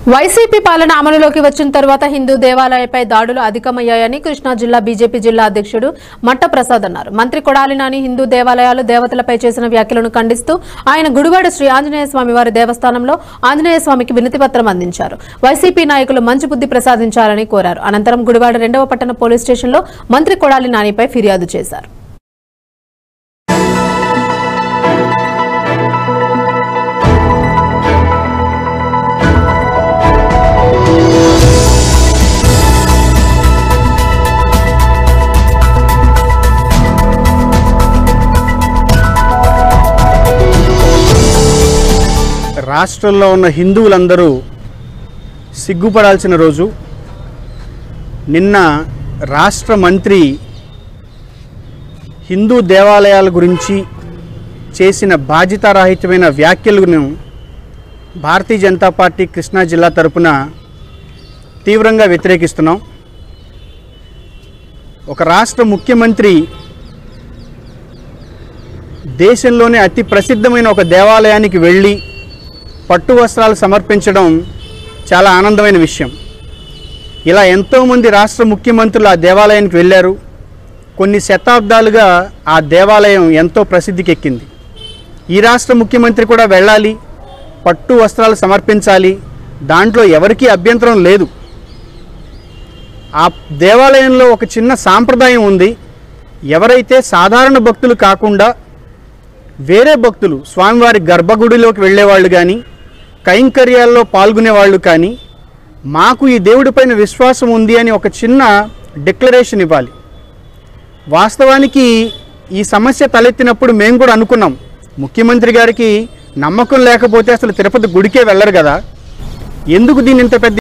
YCP పాలన అమలులోకి వచ్చిన తర్వాత హిందూ దేవాలయాలపై దాడులు అధికమయ్యాయని కృష్ణా జిల్లా బీజేపీ జిల్లా అధ్యక్షుడు మట్ట ప్రసాద్ అన్నారు మంత్రి కొడాలి నాని హిందూ దేవాలయాలు దేవతలపై చేసిన వ్యాఖ్యలను ఖండిస్తూ ఆయన గుడివాడ శ్రీ ఆంజనేయ స్వామి వారి దేవస్థానంలో ఆంజనేయ స్వామికి వినతి పత్రం అందించారు వైసీపీ నాయకులు మంచి బుద్ధి ప్రసాదించాలని కోరారు అనంతరం గుడివాడ రెండవ పట్టణ పోలీస్ స్టేషన్లో మంత్రి కొడాలి నానిపై ఫిర్యాదు చేశారు రాష్ట్రంలో ఉన్న హిందువులందరూ సిగ్గుపడాల్సిన రోజు నిన్న రాష్ట్ర మంత్రి హిందూ దేవాలయాల గురించి చేసిన బాధ్యతారాహిత్యమైన వ్యాఖ్యలను భారతీయ జనతా పార్టీ కృష్ణా జిల్లా తరపున తీవ్రంగా వ్యతిరేకిస్తున్నాం ఒక రాష్ట్ర ముఖ్యమంత్రి దేశంలోనే అతి ప్రసిద్ధమైన ఒక దేవాలయానికి వెళ్ళి పట్టు వస్త్రాలు సమర్పించడం చాలా ఆనందమైన విషయం ఇలా ఎంతోమంది రాష్ట్ర ముఖ్యమంత్రులు ఆ దేవాలయానికి వెళ్ళారు కొన్ని శతాబ్దాలుగా ఆ దేవాలయం ఎంతో ప్రసిద్ధికి ఎక్కింది ఈ రాష్ట్ర ముఖ్యమంత్రి కూడా వెళ్ళాలి పట్టు వస్త్రాలు సమర్పించాలి దాంట్లో ఎవరికీ అభ్యంతరం లేదు ఆ దేవాలయంలో ఒక చిన్న సాంప్రదాయం ఉంది ఎవరైతే సాధారణ భక్తులు కాకుండా వేరే భక్తులు స్వామివారి గర్భగుడిలోకి వెళ్ళేవాళ్ళు కానీ కైంకర్యాల్లో పాల్గొనేవాళ్ళు కానీ మాకు ఈ దేవుడిపైన విశ్వాసం ఉంది అని ఒక చిన్న డిక్లరేషన్ ఇవ్వాలి వాస్తవానికి ఈ సమస్య తలెత్తినప్పుడు మేము కూడా అనుకున్నాం ముఖ్యమంత్రి గారికి నమ్మకం లేకపోతే అసలు తిరుపతి గుడికే వెళ్ళరు కదా ఎందుకు దీన్ని ఇంత పెద్ద